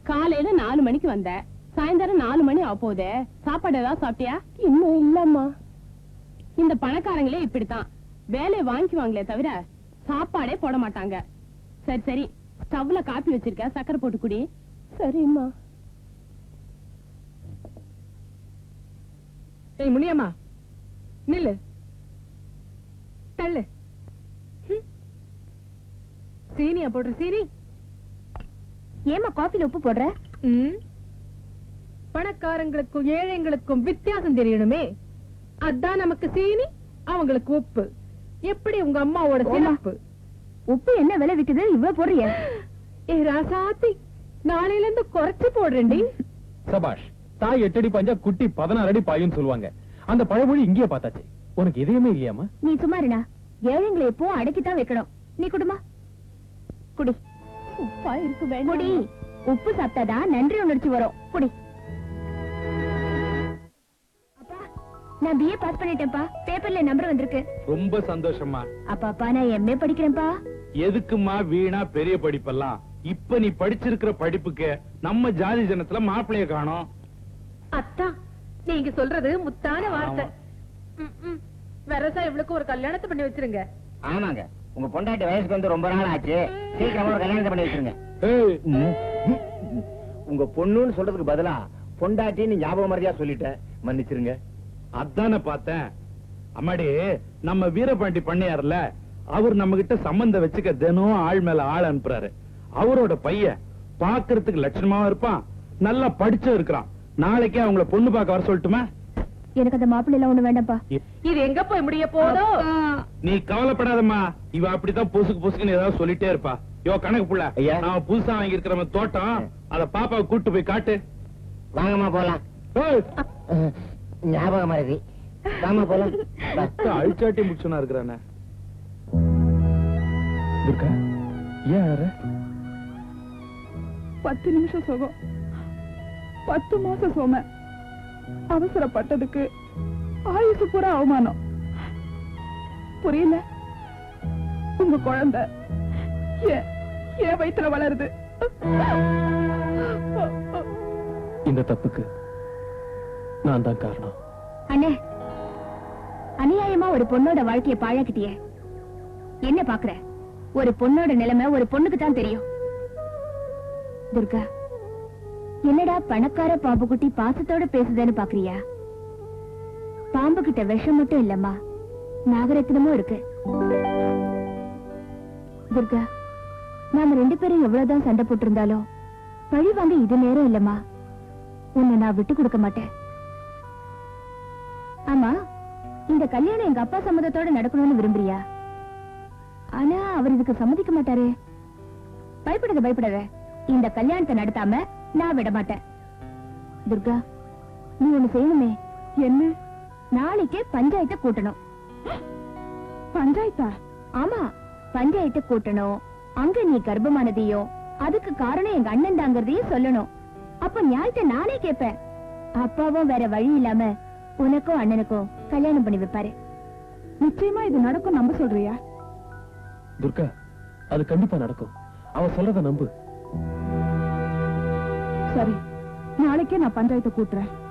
காலையில நாலு மணிக்கு வந்த சாயந்தரம் நாலு மணி ஆக போதே சாப்பாடு ஏதாவது சாப்பிட்டியா இன்னும் இல்லம்மா இந்த பணக்காரங்களே இப்படித்தான் வேலையை வாங்கிக்குவாங்களே தவிர சாப்பாடே போட மாட்டாங்க சரி சரி ஸ்டவ்ல காப்பி வச்சிருக்க சக்கரை போட்டு குடி சரிம்மா ஏய் முனியம்மா நில்லு தள்ளு ஹம். சீனியா போடுற சீனி ஏமா காஃபில உப்பு போடுற ம். பணக்காரங்களுக்கும் ஏழைங்களுக்கும் வித்தியாசம் தெரியணுமே அதான் நமக்கு சீனி அவங்களுக்கு உப்பு எப்படி உங்க அம்மாவோட ஓமா. சிறப்பு உப்பு என்ன விலை விக்குது இவ்வளவு போடுறிய ஏ ராசாத்தி நாளையில இருந்து குறைச்சு போடுறேன்டி சபாஷ் தாய் எட்டடி பாஞ்சா குட்டி பதினாறு அடி பாயும்னு சொல்லுவாங்க அந்த பழமொழி இங்கேயே பார்த்தாச்சு உனக்கு இதயமே இல்லையாமா நீ சும்மா இருடா ஏழைங்களை எப்போ அடக்கித்தான் வைக்கணும் நீ குடுமா குடி உப்பா இருக்கு குடி வேண்டாம் உப்பு சாப்பிட்டாதான் நன்றி உணர்ச்சி வரும் குடி அப்பா நான் பிஏ பாஸ் பண்ணிட்டேன்ப்பா பேப்பர்ல நம்பர் வந்திருக்கு ரொம்ப சந்தோஷமா அப்பா அப்பா நான் எம்ஏ படிக்கிறேன்ப்பா எதுக்குமா வீணா பெரிய படிப்பெல்லாம் இப்ப நீ படிச்சிருக்கிற படிப்புக்கு நம்ம ஜாதி ஜனத்துல மாப்பிளைய காணோம் அத்தா நீங்க சொல்றது முத்தான வார்த்தை ம், ம். வெரசா இவளுக்கு ஒரு கல்யாணத்தை பண்ணி வச்சிருங்க ஆமாங்க உங்க பொண்டாட்டி வயசுக்கு வந்து ரொம்ப நாள் ஆச்சு சீக்கிரமா ஒரு கல்யாணத்தை பண்ணி வச்சிருங்க ஏய், உங்க பொண்ணுன்னு சொல்றதுக்கு பதிலா பொண்டாட்டின்னு ஞாபகம் மரியாதையா சொல்லிட்டேன் மன்னிச்சிருங்க அதானே பார்த்தேன் அம்மாடி நம்ம வீரபாண்டி பண்ணையார்ல அவர் நம்ம கிட்ட சம்பந்தம் வச்சுக்க தினம் ஆள் மேல ஆள் அனுப்புறாரு அவரோட பையன் பாக்குறதுக்கு லட்சணமாவும் இருப்பான் நல்லா படிச்சும் இருக்கிறான் நாளைக்கே அவங்கள பொண்ணு பார்க்க வர சொல்லட்டுமா எனக்கு அந்த மாப்பிள்ளை எல்லாம் ஒண்ணு வேண்டாம்ப்பா இது எங்க போய் முடிய போதோ நீ கவலைப்படாதம்மா இவ அப்படித்தான் பொசுக்கு பொசுக்குன்னு ஏதாவது சொல்லிட்டே இருப்பா யோ கணக்கு புள்ள ஐயா. நான் புதுசா வாங்கி இருக்கிற தோட்டம் அத பாப்பாவை கூட்டு போய் காட்டு வாங்கம்மா போலாம் ஏய், ஞாபகம் மருதி வாமா போலாம் வா. அழிச்சாட்டி முடிச்சுனா இருக்கிறானே துர்கா ஏன் அழற? பத்து நிமிஷம் சுகம் பத்து மாசம் சும அவசரப்பட்டதுக்கு ஆயுசு பூரா அவமானம் புரியல உங்க குழந்தை ஏன் என் வயித்துல வளருது இந்த தப்புக்கு நான் தான் காரணம் அண்ணே அநியாயமா ஒரு பொண்ணோட வாழ்க்கைய பாழாக்கிட்டியே என்ன பாக்குற ஒரு பொண்ணோட நிலைமை ஒரு பொண்ணுக்கு தான் தெரியும் துர்கா என்னடா பணக்கார பாம்பு குட்டி பாசத்தோட பேசுதேன்னு பாக்குறியா பாம்பு கிட்ட விஷம் மட்டும் இல்லம்மா நாகரத்தினமும் இருக்கு துர்கா நாம ரெண்டு பேரும் எவ்வளவுதான் சண்டை போட்டிருந்தாலும் பழி வாங்க இது நேரம் இல்லம்மா உன்னை நான் விட்டு கொடுக்க மாட்டேன் ஆமா இந்த கல்யாணம் எங்க அப்பா சம்மதத்தோட நடக்கணும்னு விரும்புறியா ஆனா அவர் இதுக்கு சம்மதிக்க மாட்டாரே பயப்படாத பயப்படாத இந்த கல்யாணத்தை நடத்தாம நான் விட மாட்டேன் துர்கா நீ ஒண்ணு செய்யணுமே என்ன நாளைக்கே பஞ்சாயத்தை கூட்டணும் பஞ்சாயத்தா ஆமா பஞ்சாயத்தை கூட்டணும் அங்க நீ கர்ப்பமானதையும் அதுக்கு காரணம் எங்க அண்ணன் தாங்கிறதையும் சொல்லணும் அப்ப நியாயத்தை நானே கேட்பேன் அப்பாவும் வேற வழி இல்லாம உனக்கும் அண்ணனுக்கும் கல்யாணம் பண்ணி வைப்பாரு நிச்சயமா இது நடக்கும் நம்ப சொல்றியா துர்கா அது கண்டிப்பா நடக்கும் அவ சொல்றத நம்பு சரி நாளைக்கே நான் பஞ்சாயத்தை கூட்டுறேன்